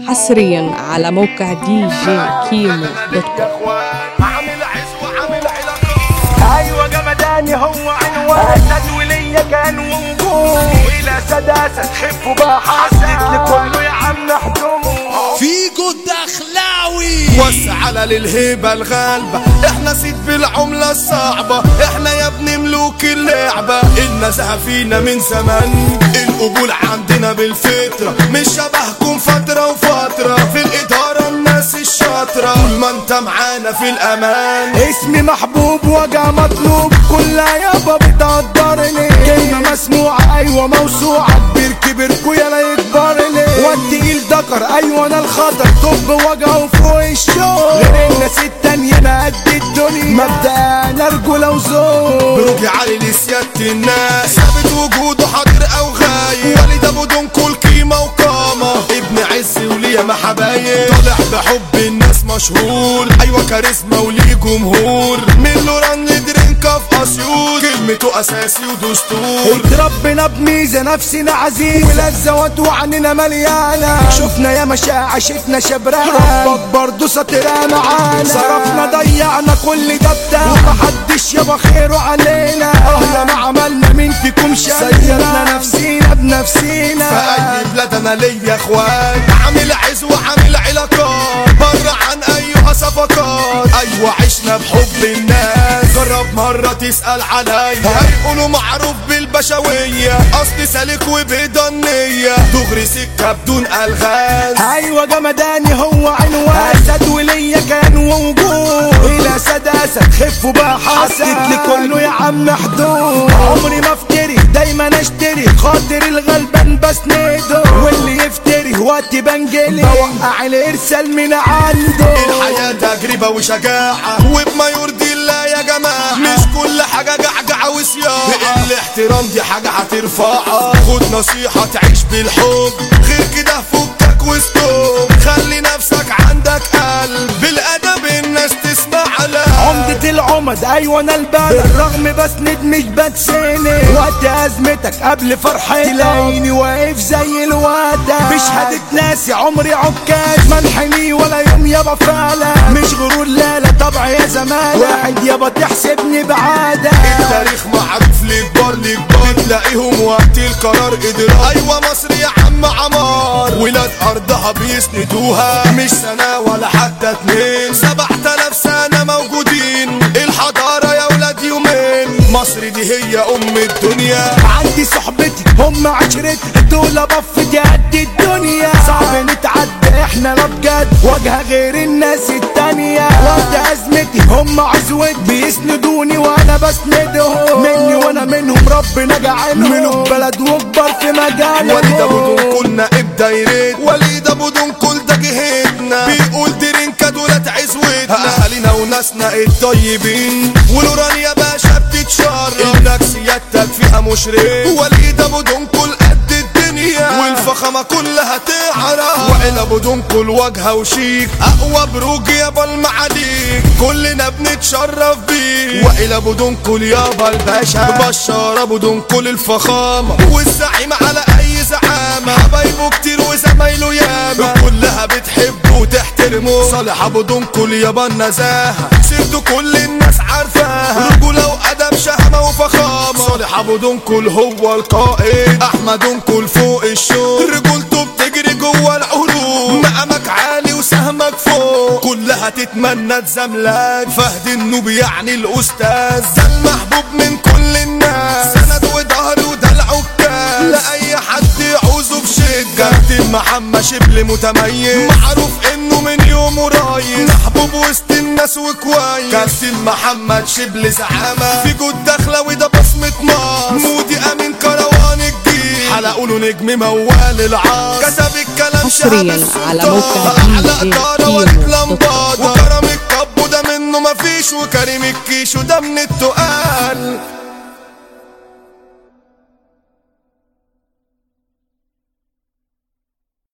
حصريا على موقع دي جي كيمو دوت كوم عامل عزوة عامل علاقات ايوه جمداني هو عنوان تدويلية كان ووجود الى سداسة تخف بقى حسيت لكله يا عم حدود فيجو الدخلاوي وسع على للهيبة الغالبة احنا سيد بالعملة الصعبة احنا يا ابن ملوك اللعبة النزهة فينا من زمان القبول عندنا بالفطرة مش شبهكم فترة وفترة في الإدارة الناس الشاطرة طول ما انت معانا في الأمان اسمي محبوب وجع مطلوب كلها يابا بتقدرني كلمة مسموعة ايوه موسوعة كبير كبركوا يلا يكبرني والتقيل دكر ايوه انا الخطر طب وجعه فوق الشوق غير الناس التانية انا قد الدنيا مبدأ انا رجولة وذوق بروجي علي لسيادة الناس ثابت وجوده حاضر او غايب وليد ابو دون كل قيمة وقامة ابن عز وليه ما حبايب طالع بحب الناس مشهور ايوه كاريزما وليه جمهور من لوران درينكا في اسيوط كلمته اساسي ودستور اتربنا بميزة نفسنا عزيز ولذوات وعننا مليانة شفنا يا مشا عشتنا شبرانة ربك برضه ساترها معانا صرفنا ضيعنا كل ده بتاع ومحدش يابا خيره علينا اه ما عملنا مين فيكم شايفنا سيرنا نفسينا بنفسينا في اي بلاد انا ليا اخوان عامل عز وعامل علاقات بره عن ايها صفقات ايوه عشنا بحب الناس جرب مرة تسأل عليا هيقولوا معروف بالبشوية اصلي سالك وبضنية دغري سكة بدون الغاز ايوه جمداني هو عنوان اسد وليا كان ووجود الى سداسه تخف بقى حسيت لكله يا عم حدود عمري ما افتري دايما اشتري خاطر الغلبان بسنده واللي يفتري وقتي بنجلي بوقع الارسال من عنده الحياة تجربة وشجاعة وبما يرضي الله يا جماعة مش كل حاجة جعجعة وصياعة الاحترام دي حاجة هترفعها خد نصيحة تعيش بالحب غير كده فكك وستوب خلي نفسك عندك قلب بالأدب الناس تسمع لها عمدة العمد ايوه انا البلد بالرغم بسند مش بتسند وقت ازمتك قبل فرحتك تلاقيني واقف زي الوادة بشهادة ناسي عمري عكاز منحني ولا يوم يابا فعلا مش غرور لا لا طبع يا زمان واحد يابا تحسبني بعادة التاريخ معروف لكبار لكبار تلاقيهم وقت القرار إدراك أيوة مصر يا عم عمار ولاد أرضها بيسندوها مش سنة ولا حتى اتنين سبعة آلاف سنة موجودين الحضارة يا ولاد يومين مصر دي هي أم الدنيا عندي صحبتي هم عشرتي دول بفتي قد الدنيا صعب نتعدى احنا لا بجد واجهة غير الناس التانية وقت ازمتي هم عزوتي بيسندوني وانا بسندهم مني وانا منهم ربنا جعلهم ملوك بلد وكبر في مجالهم وليد ابو دون كلنا ابدا يريد وليد ابو دون كل ده جهتنا بيقول درينكا دولت عزوتنا اهالينا وناسنا الطيبين ولوران يا باشا بتتشرف انك سيادتك فيها مشرف وليد ابو دون كل قد الدنيا والفخامة كلها تعرف وعلى ابو دون كل واجهة وشيك اقوى بروج يابا المعاليك كلنا بنتشرف بيه وعلى ابو دون كل يابا الباشا بشار ابو دون كل الفخامة والزعيم على اي زعامة حبايبه كتير وزمايله ياما كلها بتحبه وتحترمه صالح ابو دون كل يابا النزاهة سيرته كل الناس عارفاها رجولة وادب شهامة وفخامة صالح ابو دون كل هو القائد احمد دنكل فوق الشوق رجولته بتجري جوه العروق مقامك عالي وسهمك فوق كلها تتمنى تزاملك فهد النوب يعني الاستاذ ده المحبوب من كل الناس سند وظهر وده العكاز لاي حد يعوزه بشده كابتن محمد شبل متميز معروف انه من يومه رايز محبوب وسط الناس وكويس كابتن محمد شبل زعامه في جود داخله وده بصمه مصر مودي امين كروان الجيل حلقوا له نجم موال العاص كتب الكلام حصرياً شهاب على السلطان. موقع اعلى DJ اداره كيمو ولد دوت كوم. لمبادة وكرم الكب ده منه مفيش وكريم الكيش وده من التقال